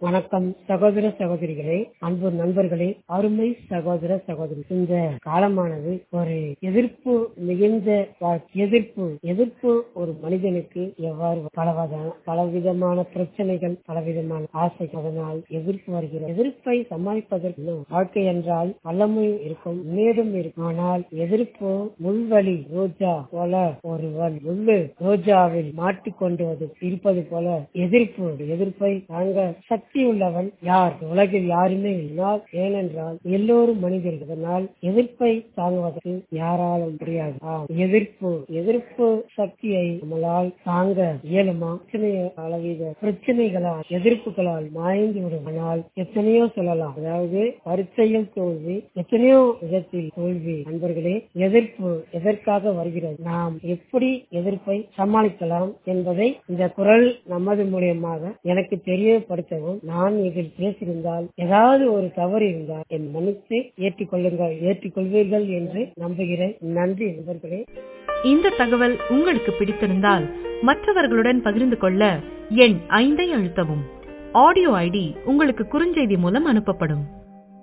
வணக்கம் சகோதர சகோதரிகளே அன்பு நண்பர்களே அருமை சகோதர சகோதரி இந்த காலமானது ஒரு எதிர்ப்பு மிகுந்த வாழ்- எதிர்ப்பு எதிர்ப்பு ஒரு மனிதனுக்கு எவ்வாறு பலவிதமான பலவிதமான பிரச்சனைகள் பலவிதமான ஆசை அதனால் எதிர்ப்பு வருகிறது எதிர்ப்பை சமாளிப்பதற்கு வாழ்க்கை என்றால் பள்ளமும் இருக்கும் மேடும் இருக்கும் ஆனால் எதிர்ப்பு முள்வலி ரோஜா போல ஒருவன் முள்ளு ரோஜாவில் மாட்டிக்கொண்டு வந்து இருப்பது போல எதிர்ப்பு எதிர்ப்பை தாங்க சக்தி உள்ளவன் யார் உலகில் யாருமே இல்லால் ஏனென்றால் எல்லோரும் மனிதர்கள் அதனால் எதிர்ப்பை தாங்குவதற்கு யாராலும் முடியாது ஆம், எதிர்ப்பு எதிர்ப்பு சக்தியை நம்மளால் தாங்க இயலுமா எத்தனையோ அளவீத பிரச்சனைகளால் எதிர்ப்புகளால் மாய்ந்து விடும் ஆனால் எத்தனையோ சொல்லலாம் அதாவது பரீட்சையில் தோல்வி எத்தனையோ விதத்தில் தோல்வி நண்பர்களே எதிர்ப்பு எதற்காக வருகிறது நாம் எப்படி எதிர்ப்பை சமாளிக்கலாம் என்பதை இந்த குரல் நமது மூலியமாக எனக்கு தெரியப்படுத்தவும் நான் இதில் பேசியிருந்தால் ஏதாவது ஒரு தவறு இருந்தால் என் மன்னித்து ஏற்றுக்கொள்ளுங்கள் ஏற்றுக்கொள்வீர்கள் என்று நம்புகிறேன் நன்றி நண்பர்களே இந்த தகவல் உங்களுக்கு பிடித்திருந்தால் மற்றவர்களுடன் பகிர்ந்து கொள்ள எண் ஐந்தை அழுத்தவும் ஆடியோ ஐடி உங்களுக்கு குறுஞ்செய்தி மூலம் அனுப்பப்படும்